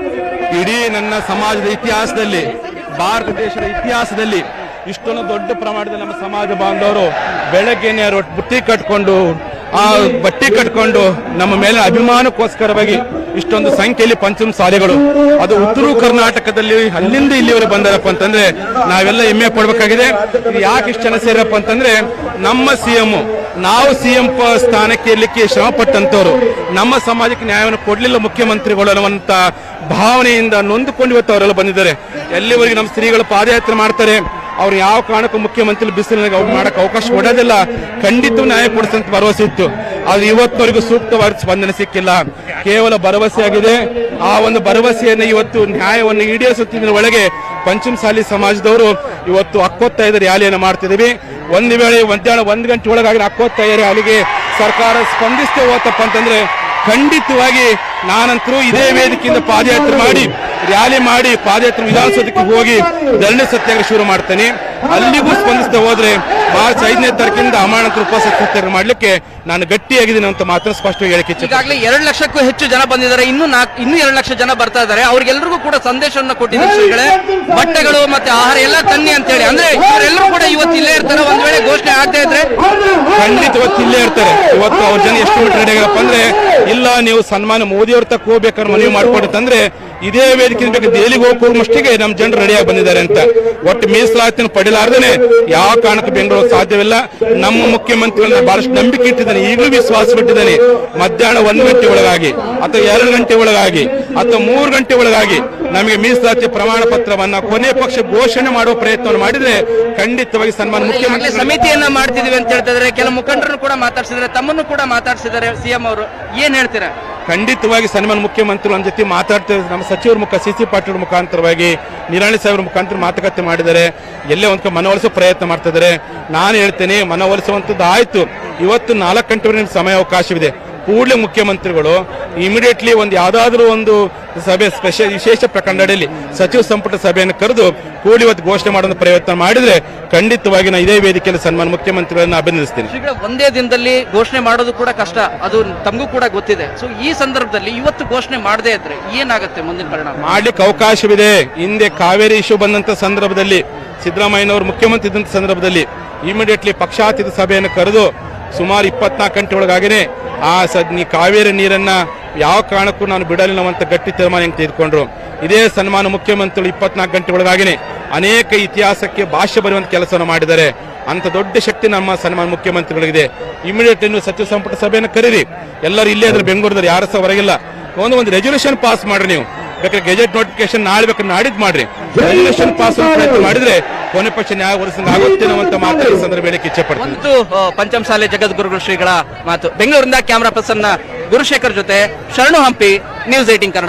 ಇಡೀ ನನ್ನ ಸಮಾಜದ ಇತಿಹಾಸದಲ್ಲಿ ಭಾರತ ದೇಶದ ಇತಿಹಾಸದಲ್ಲಿ ಇಷ್ಟೊಂದು ದೊಡ್ಡ ಪ್ರಮಾಣದ ನಮ್ಮ ಸಮಾಜ ಬಾಂಧವರು ಬೆಳಗ್ಗೆನೆ ರೊಟ್ಟಿ ಬುಟ್ಟಿ ಕಟ್ಕೊಂಡು ಆ ಬಟ್ಟಿ ಕಟ್ಕೊಂಡು ನಮ್ಮ ಮೇಲೆ ಅಭಿಮಾನಕ್ಕೋಸ್ಕರವಾಗಿ ಇಷ್ಟೊಂದು ಸಂಖ್ಯೆಯಲ್ಲಿ ಪಂಚಮ ಶಾಲೆಗಳು ಅದು ಉತ್ತರ ಕರ್ನಾಟಕದಲ್ಲಿ ಅಲ್ಲಿಂದ ಇಲ್ಲಿವರೆಗೆ ಬಂದಾರಪ್ಪ ಅಂತಂದ್ರೆ ನಾವೆಲ್ಲ ಹೆಮ್ಮೆ ಪಡ್ಬೇಕಾಗಿದೆ ಇದು ಯಾಕೆ ಇಷ್ಟು ಜನ ಸೇರಪ್ಪ ಅಂತಂದ್ರೆ ನಮ್ಮ ಸಿಎಂ ನಾವು ಸಿಎಂ ಸ್ಥಾನಕ್ಕೆ ಇರ್ಲಿಕ್ಕೆ ಶ್ರಮ ಪಟ್ಟಂತವ್ರು ನಮ್ಮ ಸಮಾಜಕ್ಕೆ ನ್ಯಾಯವನ್ನು ಕೊಡ್ಲಿಲ್ಲ ಮುಖ್ಯಮಂತ್ರಿಗಳು ಅನ್ನುವಂತ ಭಾವನೆಯಿಂದ ನೊಂದುಕೊಂಡು ಇವತ್ತು ಅವರೆಲ್ಲ ಬಂದಿದ್ದಾರೆ ಎಲ್ಲಿವರೆಗೆ ನಮ್ಮ ಸ್ತ್ರೀಗಳು ಪಾದಯಾತ್ರೆ ಮಾಡ್ತಾರೆ ಅವ್ರು ಯಾವ ಕಾರಣಕ್ಕೂ ಮುಖ್ಯಮಂತ್ರಿ ಬಿಸಿಲಿನಾಗ ಅವ್ರು ಮಾಡಕ್ ಅವಕಾಶ ಕೊಡೋದಿಲ್ಲ ಖಂಡಿತ ನ್ಯಾಯ ಕೊಡಿಸಂತ ಭರವಸೆ ಇತ್ತು ಆದ್ರೆ ಇವತ್ತವರೆಗೂ ಸೂಕ್ತವಾದ ಸ್ಪಂದನೆ ಸಿಕ್ಕಿಲ್ಲ ಕೇವಲ ಭರವಸೆ ಆಗಿದೆ ಆ ಒಂದು ಭರವಸೆಯನ್ನು ಇವತ್ತು ನ್ಯಾಯವನ್ನು ಈಡೇರಿಸುತ್ತಿದ್ದ ಒಳಗೆ ಪಂಚಮಸಾಲಿ ಸಮಾಜದವರು ಇವತ್ತು ಹಕ್ಕೊತ್ತಾಯದ ರ್ಯಾಲಿಯನ್ನು ಮಾಡ್ತಿದ್ದೀವಿ ಒಂದು ವೇಳೆ ಮಧ್ಯಾಹ್ನ ಒಂದು ಗಂಟೆ ಒಳಗಾಗಿ ಹಕ್ಕೊತ್ತಾಯ ರ್ಯಾಲಿಗೆ ಸರ್ಕಾರ ಸ್ಪಂದಿಸ್ತೇ ಹೋತಪ್ಪ ಅಂತಂದ್ರೆ ಖಂಡಿತವಾಗಿ ನಾನಂತರೂ ಇದೇ ವೇದಿಕೆಯಿಂದ ಪಾದಯಾತ್ರೆ ಮಾಡಿ ರ್ಯಾಲಿ ಮಾಡಿ ಪಾದಯಾತ್ರೆ ವಿಧಾನಸೌಧಕ್ಕೆ ಹೋಗಿ ಧರಣಿ ಸತ್ಯಾಗ್ರಹ ಶುರು ಮಾಡ್ತೇನೆ ಅಲ್ಲಿಗೂ ಸ್ಪಂದಿಸದೆ ಹೋದ್ರೆ ಮಾರ್ಚ್ ಐದನೇ ತಾರೀಕಿಂದ ಅಮಾನಂತರ ಉಪವಾಸ ಸತ್ಯಾಗ್ರಹ ಮಾಡ್ಲಿಕ್ಕೆ ನಾನು ಗಟ್ಟಿಯಾಗಿದ್ದೀನಿ ಅಂತ ಮಾತ್ರ ಸ್ಪಷ್ಟವಾಗಿ ಹೇಳಿಕೆ ಇಚ್ಛೆ ಈಗಾಗಲೇ ಎರಡು ಲಕ್ಷಕ್ಕೂ ಹೆಚ್ಚು ಜನ ಬಂದಿದ್ದಾರೆ ಇನ್ನು ನಾಲ್ಕು ಇನ್ನೂ ಎರಡು ಲಕ್ಷ ಜನ ಬರ್ತಾ ಇದ್ದಾರೆ ಅವ್ರಿಗೆಲ್ಲರಿಗೂ ಕೂಡ ಸಂದೇಶವನ್ನ ಕೊಟ್ಟಿದ್ದಾರೆ ಶ್ರೀಗಳೇ ಬಟ್ಟೆಗಳು ಮತ್ತೆ ಆಹಾರ ಎಲ್ಲ ತನ್ನಿ ಅಂತ ಹೇಳಿ ಅಂದ್ರೆ ಇವರೆಲ್ಲರೂ ಕೂಡ ಇವತ್ತು ಇಲ್ಲೇ ಇರ್ತಾರೆ ಒಂದ್ ವೇಳೆ ಘೋಷಣೆ ಆಗದೆ ಇದ್ರೆ ಖಂಡಿತ ಇವತ್ತು ಇಲ್ಲೇ ಇರ್ತಾರೆ ಇವತ್ತು ಅವ್ರ ಜನ ಎಷ್ಟು ಮಟ್ಟ ರೆಡಿ ಆಗ್ಯಾರಪ್ಪ ಅಂದ್ರೆ ಇಲ್ಲ ನೀವು ಸನ್ಮಾನ ಮೋದಿ ಅವ್ರ ತಕ್ಕ ಹೋಗ್ಬೇಕಾದ್ರೆ ಮನವಿ ಮಾಡ್ಕೊಡುತ್ತಂದ್ರೆ ಇದೇ ವೇದಿಕೆ ಬೇಕು ದೆಹಲಿಗೆ ಹೋಗೋ ಮಷ್ಟಿಗೆ ನಮ್ಮ ಜನರು ರೆಡಿಯಾಗಿ ಬಂದಿದ್ದಾರೆ ಅಂತ ಒಟ್ಟು ಮೀಸಲಾತಿನ ಪಡಿಲಾರ್ದೇನೆ ಯಾವ ಕಾರಣಕ್ಕೂ ಬೆಂಗಳೂರು ಸಾಧ್ಯವಿಲ್ಲ ನಮ್ಮ ಮುಖ್ಯಮಂತ್ರಿಗಳನ್ನ ಬಹಳಷ್ಟು ನಂಬಿಕೆ ಇಟ್ಟಿದ್ದಾನೆ ಈಗಲೂ ವಿಶ್ವಾಸ ಬಿಟ್ಟಿದ್ದಾನೆ ಮಧ್ಯಾಹ್ನ ಒಂದು ಗಂಟೆ ಒಳಗಾಗಿ ಅಥವಾ ಎರಡು ಗಂಟೆ ಒಳಗಾಗಿ ಅಥವಾ ಮೂರು ಗಂಟೆ ಒಳಗಾಗಿ ನಮಗೆ ಮೀಸಲಾತಿ ಪ್ರಮಾಣ ಪತ್ರವನ್ನ ಕೊನೆ ಪಕ್ಷ ಘೋಷಣೆ ಮಾಡುವ ಪ್ರಯತ್ನವನ್ನು ಮಾಡಿದ್ರೆ ಖಂಡಿತವಾಗಿ ಸನ್ಮಾನ ಈಗಾಗಲೇ ಮುಖ್ಯಮಂತ್ರಿ ಸಮಿತಿಯನ್ನ ಮಾಡ್ತಿದೀವಿ ಅಂತ ಹೇಳ್ತಾ ಇದ್ದಾರೆ ಕೆಲ ಮುಖಂಡರನ್ನು ಕೂಡ ಮಾತಾಡ್ಸಿದ್ದಾರೆ ತಮ್ಮನ್ನು ಕೂಡ ಮಾತಾಡ್ಸಿದ್ದಾರೆ ಸಿಎಂ ಅವರು ಏನ್ ಹೇಳ್ತೀರಾ ಖಂಡಿತವಾಗಿ ಸನ್ಮಾನ ಮುಖ್ಯಮಂತ್ರಿ ನಮ್ಮ ಜೊತೆ ಮಾತಾಡ್ತಾರೆ ನಮ್ಮ ಸಚಿವರ ಮುಖ ಸಿ ಸಿ ಪಾಟೀಲ್ ಮುಖಾಂತರವಾಗಿ ನಿರಾಣಿ ಸಾಹೇಬ್ರ ಮುಖಾಂತರ ಮಾತುಕತೆ ಮಾಡಿದ್ದಾರೆ ಎಲ್ಲೇ ಒಂದು ಮನವೊಲಿಸೋ ಪ್ರಯತ್ನ ಮಾಡ್ತಿದ್ದಾರೆ ನಾನು ಹೇಳ್ತೇನೆ ಮನವೊಲಿಸುವಂತದ್ದು ಆಯ್ತು ಇವತ್ತು ನಾಲ್ಕು ಗಂಟೆವರೆಗೆ ನಿಮ್ಗೆ ಸಮಯ ಅವಕಾಶವಿದೆ ಕೂಡಲೇ ಮುಖ್ಯಮಂತ್ರಿಗಳು ಇಮಿಡಿಯೇಟ್ಲಿ ಒಂದು ಯಾವ್ದಾದ್ರು ಒಂದು ಸಭೆ ಸ್ಪೆಷಲ್ ವಿಶೇಷ ಪ್ರಕರಣದಲ್ಲಿ ಸಚಿವ ಸಂಪುಟ ಸಭೆಯನ್ನು ಕರೆದು ಕೂಡಲೇ ಇವತ್ತು ಘೋಷಣೆ ಮಾಡುವ ಪ್ರಯತ್ನ ಮಾಡಿದ್ರೆ ಖಂಡಿತವಾಗಿ ನಾನು ಇದೇ ವೇದಿಕೆಯಲ್ಲಿ ಸನ್ಮಾನ ಮುಖ್ಯಮಂತ್ರಿಗಳನ್ನ ಅಭಿನಂದಿಸ್ತೀನಿ ಶೀಘ್ರ ಒಂದೇ ದಿನದಲ್ಲಿ ಘೋಷಣೆ ಮಾಡೋದು ಕೂಡ ಕಷ್ಟ ಅದು ತಮಗೂ ಕೂಡ ಗೊತ್ತಿದೆ ಸೊ ಈ ಸಂದರ್ಭದಲ್ಲಿ ಇವತ್ತು ಘೋಷಣೆ ಮಾಡದೇ ಇದ್ರೆ ಏನಾಗುತ್ತೆ ಮುಂದಿನ ಪರಿಣಾಮ ಮಾಡ್ಲಿಕ್ಕೆ ಅವಕಾಶವಿದೆ ಹಿಂದೆ ಕಾವೇರಿ ಇಶ್ಯೂ ಬಂದಂತ ಸಂದರ್ಭದಲ್ಲಿ ಸಿದ್ದರಾಮಯ್ಯನವರು ಮುಖ್ಯಮಂತ್ರಿ ಇದ್ದಂತ ಸಂದರ್ಭದಲ್ಲಿ ಇಮಿಡಿಯೇಟ್ಲಿ ಪಕ್ಷಾತೀತ ಸಭೆಯನ್ನು ಕರೆದು ಸುಮಾರು ಇಪ್ಪತ್ನಾಲ್ಕು ಗಂಟೆ ಒಳಗಾಗಿನೇ ಆ ಸದ್ ನೀ ಕಾವೇರಿ ನೀರನ್ನ ಯಾವ ಕಾರಣಕ್ಕೂ ನಾನು ಬಿಡಲಿಲ್ಲ ಅಂತ ಗಟ್ಟಿ ತೀರ್ಮಾನ ಹೆಂಗ್ ತೆಗೆದುಕೊಂಡ್ರು ಇದೇ ಸನ್ಮಾನ ಮುಖ್ಯಮಂತ್ರಿಗಳು ಇಪ್ಪತ್ನಾಲ್ಕು ಗಂಟೆ ಒಳಗಾಗಿನೇ ಅನೇಕ ಇತಿಹಾಸಕ್ಕೆ ಭಾಷೆ ಬರೆಯುವಂತ ಕೆಲಸವನ್ನು ಮಾಡಿದ್ದಾರೆ ಅಂತ ದೊಡ್ಡ ಶಕ್ತಿ ನಮ್ಮ ಸನ್ಮಾನ ಮುಖ್ಯಮಂತ್ರಿಗಳಿಗಿದೆ ಇಮಿಡಿಯೇಟ್ ನೀವು ಸಚಿವ ಸಂಪುಟ ಸಭೆಯನ್ನು ಕರೀರಿ ಎಲ್ಲರೂ ಇಲ್ಲೇ ಇದ್ರೆ ಬೆಂಗಳೂರದಲ್ಲಿ ಯಾರು ಸಹ ಹೊರಗಿಲ್ಲ ಒಂದು ಒಂದು ರೆಸಲ್ಯೂಷನ್ ಪಾಸ್ ಮಾಡ್ರಿ ನೀವು ಬೇಕಾದ್ರೆ ಗೆಜೆಟ್ ನೋಟಿಫಿಕೇಶನ್ ನಾಳೆ ಬೇಕಾದ್ರೆ ನಾಡಿದ್ ಮಾಡ್ರಿ ರೆಸಲ್ಯೂಷನ್ ಪಾಸ್ ಪ್ರಯತ್ನ ಮಾಡಿದ್ರೆ ಕೊನೆ ಪಕ್ಷ ನ್ಯಾಯ ಒದಗಿಸಂಗ ಆಗುತ್ತೆ ಅಂತ ಮಾತು ಈ ಸಂದರ್ಭ ಹೇಳಿಕ್ಕೆ ಇಚ್ಛೆ ಪಡ್ತೀನಿ ಒಂದು ಆ, ಪಂಚಮಸಾಲೆ ಜಗದ್ಗುರುಗಳು ಶ್ರೀಗಳ ಮಾತು ಬೆಂಗಳೂರಿಂದ ಕ್ಯಾಮರಾ ಪರ್ಸನ್ ಗುರುಶೇಖರ್ ಜೊತೆ ಶರಣು ಹಂಪಿ ನ್ಯೂಸ್ ಏಟಿಂಗ್ ಕನ್ನಡ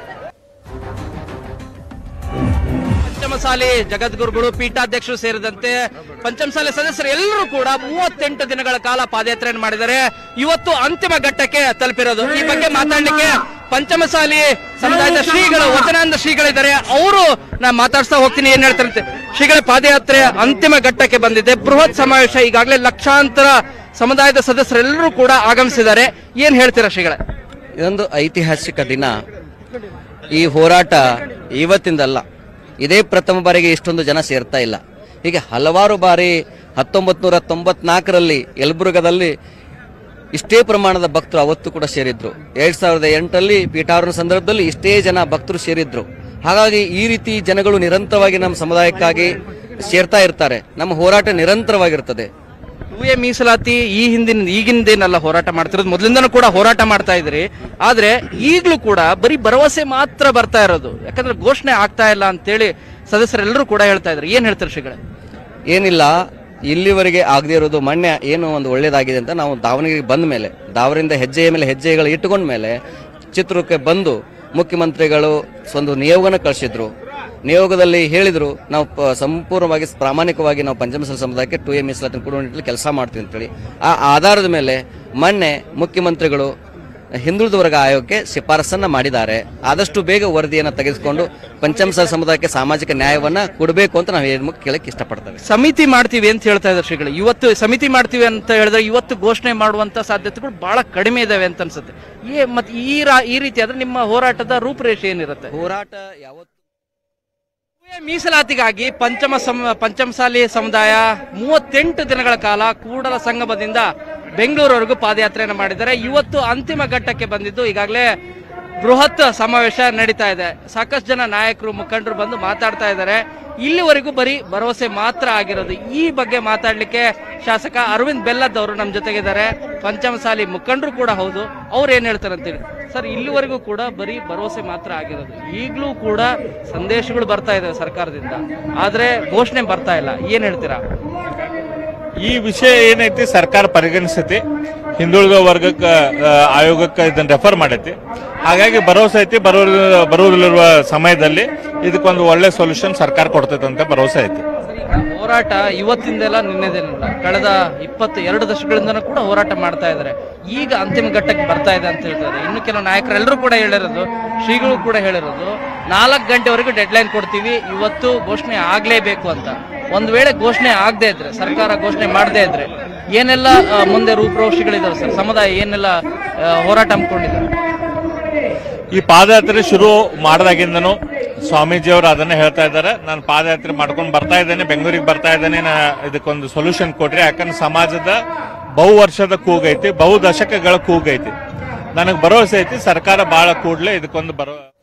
ಪಂಚಮಸಾಲಿ ಜಗದ್ಗುರುಗಳು ಪೀಠಾಧ್ಯಕ್ಷರು ಸೇರಿದಂತೆ ಪಂಚಮಸಾಲಿ ಸದಸ್ಯರು ಎಲ್ಲರೂ ಕೂಡ ಮೂವತ್ತೆಂಟು ದಿನಗಳ ಕಾಲ ಪಾದಯಾತ್ರೆಯನ್ನು ಮಾಡಿದ್ದಾರೆ ಇವತ್ತು ಅಂತಿಮ ಘಟ್ಟಕ್ಕೆ ತಲುಪಿರೋದು ಈ ಬಗ್ಗೆ ಮಾತಾಡ್ಲಿಕ್ಕೆ ಪಂಚಮಸಾಲಿ ಸಮುದಾಯದ ಶ್ರೀಗಳು ವಚನಾನಂದ ಶ್ರೀಗಳಿದ್ದಾರೆ ಅವರು ನಾ ಮಾತಾಡ್ಸ್ತಾ ಹೋಗ್ತೀನಿ ಏನ್ ಹೇಳ್ತಾರಂತೆ ಶ್ರೀಗಳ ಪಾದಯಾತ್ರೆ ಅಂತಿಮ ಘಟ್ಟಕ್ಕೆ ಬಂದಿದೆ ಬೃಹತ್ ಸಮಾವೇಶ ಈಗಾಗಲೇ ಲಕ್ಷಾಂತರ ಸಮುದಾಯದ ಸದಸ್ಯರೆಲ್ಲರೂ ಕೂಡ ಆಗಮಿಸಿದ್ದಾರೆ ಏನ್ ಹೇಳ್ತೀರಾ ಶ್ರೀಗಳೇ ಇದೊಂದು ಐತಿಹಾಸಿಕ ದಿನ ಈ ಹೋರಾಟ ಇವತ್ತಿಂದಲ್ಲ ಇದೇ ಪ್ರಥಮ ಬಾರಿಗೆ ಇಷ್ಟೊಂದು ಜನ ಸೇರ್ತಾ ಇಲ್ಲ ಹೀಗೆ ಹಲವಾರು ಬಾರಿ ಹತ್ತೊಂಬತ್ತು ನೂರ ತೊಂಬತ್ನಾಲ್ಕರಲ್ಲಿ ಯಲಬುರ್ಗದಲ್ಲಿ ಇಷ್ಟೇ ಪ್ರಮಾಣದ ಭಕ್ತರು ಅವತ್ತು ಕೂಡ ಸೇರಿದ್ರು ಎರಡ್ ಸಾವಿರದ ಎಂಟರಲ್ಲಿ ಪೀಠಾರೋಹಣ ಸಂದರ್ಭದಲ್ಲಿ ಇಷ್ಟೇ ಜನ ಭಕ್ತರು ಸೇರಿದ್ರು ಹಾಗಾಗಿ ಈ ರೀತಿ ಜನಗಳು ನಿರಂತರವಾಗಿ ನಮ್ಮ ಸಮುದಾಯಕ್ಕಾಗಿ ಸೇರ್ತಾ ಇರ್ತಾರೆ ನಮ್ಮ ಹೋರಾಟ ನಿರಂತರವಾಗಿರ್ತದೆ ಟೂ ಎ ಮೀಸಲಾತಿ ಈ ಹಿಂದಿನ ಈಗಿನದೇನಲ್ಲ ಹೋರಾಟ ಮಾಡ್ತಿರೋದು ಮೊದಲಿಂದನೂ ಕೂಡ ಹೋರಾಟ ಮಾಡ್ತಾ ಇದ್ರಿ ಆದ್ರೆ ಈಗಲೂ ಕೂಡ ಬರೀ ಭರವಸೆ ಮಾತ್ರ ಬರ್ತಾ ಇರೋದು ಯಾಕಂದ್ರೆ ಘೋಷಣೆ ಆಗ್ತಾ ಇಲ್ಲ ಅಂತೇಳಿ ಸದಸ್ಯರೆಲ್ಲರೂ ಕೂಡ ಹೇಳ್ತಾ ಇದ್ದಾರೆ ಏನ್ ಹೇಳ್ತಾರೆ ಶ್ರೀಗಳೇ ಏನಿಲ್ಲ ಇಲ್ಲಿವರೆಗೆ ಆಗದೇ ಇರೋದು ಮೊನ್ನೆ ಏನು ಒಂದು ಒಳ್ಳೇದಾಗಿದೆ ಅಂತ ನಾವು ದಾವಣಗೆರೆಗೆ ಬಂದ ಮೇಲೆ ದಾವರಿಂದ ಹೆಜ್ಜೆಯ ಮೇಲೆ ಹೆಜ್ಜೆಗಳು ಇಟ್ಟುಕೊಂಡ ಮೇಲೆ ಚಿತ್ರಕ್ಕೆ ಬಂದು ಮುಖ್ಯಮಂತ್ರಿಗಳು ಒಂದು ನಿಯೋಗನ ಕಳಿಸಿದ್ರು ನಿಯೋಗದಲ್ಲಿ ಹೇಳಿದ್ರು ನಾವು ಪ- ಸಂಪೂರ್ಣವಾಗಿ ಪ್ರಾಮಾಣಿಕವಾಗಿ ನಾವು ಪಂಚಮಸಾಲ ಸಮುದಾಯಕ್ಕೆ ಟು ಎ ಮೀಸಲಾತಿನ ಕೊಡುವ ನಿಟ್ಟಿನಲ್ಲಿ ಕೆಲಸ ಮಾಡ್ತೀವಿ ಅಂತೇಳಿ ಆ ಆಧಾರದ ಮೇಲೆ ಮೊನ್ನೆ ಮುಖ್ಯಮಂತ್ರಿಗಳು ಹಿಂದುಳಿದ ವರ್ಗ ಆಯೋಗಕ್ಕೆ ಶಿಫಾರಸನ್ನ ಮಾಡಿದ್ದಾರೆ ಆದಷ್ಟು ಬೇಗ ವರದಿಯನ್ನು ತೆಗೆದುಕೊಂಡು ಪಂಚಮಸಾಲ ಸಮುದಾಯಕ್ಕೆ ಸಾಮಾಜಿಕ ನ್ಯಾಯವನ್ನ ಕೊಡಬೇಕು ಅಂತ ನಾವು ಏನು ಕೇಳಕ್ಕೆ ಇಷ್ಟಪಡ್ತೇವೆ ಸಮಿತಿ ಮಾಡ್ತೀವಿ ಅಂತ ಹೇಳ್ತಾ ಇದ್ದಾರೆ ಶ್ರೀಗಳು ಇವತ್ತು ಸಮಿತಿ ಮಾಡ್ತೀವಿ ಅಂತ ಹೇಳಿದ್ರೆ ಇವತ್ತು ಘೋಷಣೆ ಮಾಡುವಂತ ಸಾಧ್ಯತೆಗಳು ಬಹಳ ಕಡಿಮೆ ಇದಾವೆ ಅಂತ ಅನ್ಸುತ್ತೆ ಏ ಮತ್ತೆ ಈ ರಾ- ಈ ರೀತಿ ಆದ್ರೆ ನಿಮ್ಮ ಹೋರಾಟದ ರೂಪರೇಷೆ ಏನಿರುತ್ತೆ ಹೋರಾಟ ಯಾವತ್ತು ಮೀಸಲಾತಿಗಾಗಿ ಪಂಚಮ ಸಮ ಪಂಚಮಸಾಲಿ ಸಮುದಾಯ ಮೂವತ್ತೆಂಟು ದಿನಗಳ ಕಾಲ ಕೂಡಲ ಸಂಗಮದಿಂದ ಬೆಂಗಳೂರವರೆಗೂ ಪಾದಯಾತ್ರೆಯನ್ನು ಮಾಡಿದ್ದಾರೆ ಇವತ್ತು ಅಂತಿಮ ಘಟ್ಟಕ್ಕೆ ಬಂದಿದ್ದು ಈಗಾಗಲೇ ಬೃಹತ್ ಸಮಾವೇಶ ನಡೀತಾ ಇದೆ ಸಾಕಷ್ಟು ಜನ ನಾಯಕರು ಮುಖಂಡರು ಬಂದು ಮಾತಾಡ್ತಾ ಇದ್ದಾರೆ ಇಲ್ಲಿವರೆಗೂ ಬರೀ ಭರವಸೆ ಮಾತ್ರ ಆಗಿರೋದು ಈ ಬಗ್ಗೆ ಮಾತಾಡ್ಲಿಕ್ಕೆ ಶಾಸಕ ಅರವಿಂದ್ ಬೆಲ್ಲದ್ ಅವರು ನಮ್ಮ ಜೊತೆಗಿದ್ದಾರೆ ಪಂಚಮಸಾಲಿ ಮುಖಂಡರು ಕೂಡ ಹೌದು ಅವ್ರು ಏನ್ ಹೇಳ್ತಾರೆ ಅಂತೇಳಿ ಸರ್ ಇಲ್ಲಿವರೆಗೂ ಕೂಡ ಬರೀ ಭರವಸೆ ಮಾತ್ರ ಆಗಿರೋದು ಈಗಲೂ ಕೂಡ ಸಂದೇಶಗಳು ಬರ್ತಾ ಇದಾವೆ ಸರ್ಕಾರದಿಂದ ಆದ್ರೆ ಘೋಷಣೆ ಬರ್ತಾ ಇಲ್ಲ ಏನ್ ಹೇಳ್ತೀರಾ ಈ ವಿಷಯ ಏನೈತಿ ಸರ್ಕಾರ ಪರಿಗಣಿಸತಿ ಹಿಂದುಳಿದ ವರ್ಗಕ್ಕ ಆ, ಆಯೋಗಕ್ಕೆ ಇದನ್ನ ರೆಫರ್ ಮಾಡೈತಿ ಹಾಗಾಗಿ ಭರವಸೆ ಐತಿ ಬರೋ ಬರುವುದಿರುವ ಸಮಯದಲ್ಲಿ ಇದಕ್ಕೊಂದು ಒಳ್ಳೆ ಸೊಲ್ಯೂಷನ್ ಸರ್ಕಾರ ಕೊಡ್ತೈತೆ ಅಂತ ಭರವಸೆ ಐತಿ ಹೋರಾಟ ಇವತ್ತಿಂದೆಲ್ಲ ನಿನ್ನೆದೇನಿಲ್ಲ ಕಳೆದ ಇಪ್ಪತ್ತು ಎರಡು ದಶಕಗಳಿಂದನೂ ಕೂಡ ಹೋರಾಟ ಮಾಡ್ತಾ ಇದ್ದಾರೆ ಈಗ ಅಂತಿಮ ಘಟ್ಟಕ್ಕೆ ಬರ್ತಾ ಇದೆ ಅಂತ ಹೇಳ್ತಾರೆ ಇನ್ನು ಕೆಲವು ನಾಯಕರೆಲ್ಲರೂ ಕೂಡ ಹೇಳಿರೋದು ಶ್ರೀಗಳು ಕೂಡ ಹೇಳಿರೋದು ನಾಲ್ಕು ಗಂಟೆವರೆಗೂ ಡೆಡ್ ಲೈನ್ ಕೊಡ್ತೀವಿ ಇವತ್ತು ಘೋಷಣೆ ಆಗ್ಲೇಬೇಕು ಅಂತ ಒಂದ್ ವೇಳೆ ಘೋಷಣೆ ಆಗದೆ ಇದ್ರೆ ಸರ್ಕಾರ ಘೋಷಣೆ ಮಾಡದೇ ಇದ್ರೆ ಏನೆಲ್ಲ ಆ, ಮುಂದೆ ರೂಪುರೇಷೆಗಳಿದಾವೆ ಸರ್ ಸಮುದಾಯ ಏನೆಲ್ಲ ಆ, ಹೋರಾಟ ಹಮ್ಮಿಕೊಂಡಿದ್ದಾರೆ ಈ ಪಾದಯಾತ್ರೆ ಶುರು ಮಾಡಿದಾಗಿಂದನು ಸ್ವಾಮೀಜಿಯವರು ಅದನ್ನೇ ಹೇಳ್ತಾ ಇದ್ದಾರೆ ನಾನು ಪಾದಯಾತ್ರೆ ಮಾಡ್ಕೊಂಡು ಬರ್ತಾ ಇದ್ದೇನೆ ಬೆಂಗಳೂರಿಗೆ ಬರ್ತಾ ಇದ್ದೇನೆ ನಾ ಇದಕ್ಕೊಂದು ಸೊಲ್ಯೂಷನ್ ಕೊಡ್ರಿ ಯಾಕಂದ್ರೆ ಸಮಾಜದ ಬಹು ವರ್ಷದ ಕೂಗೈತಿ ಬಹು ದಶಕಗಳ ಕೂಗೈತಿ ನನಗೆ ಭರವಸೆ ಐತಿ ಸರ್ಕಾರ ಬಹಳ ಕೂಡಲೇ ಇದಕ್ಕೊಂದು ಬರೋ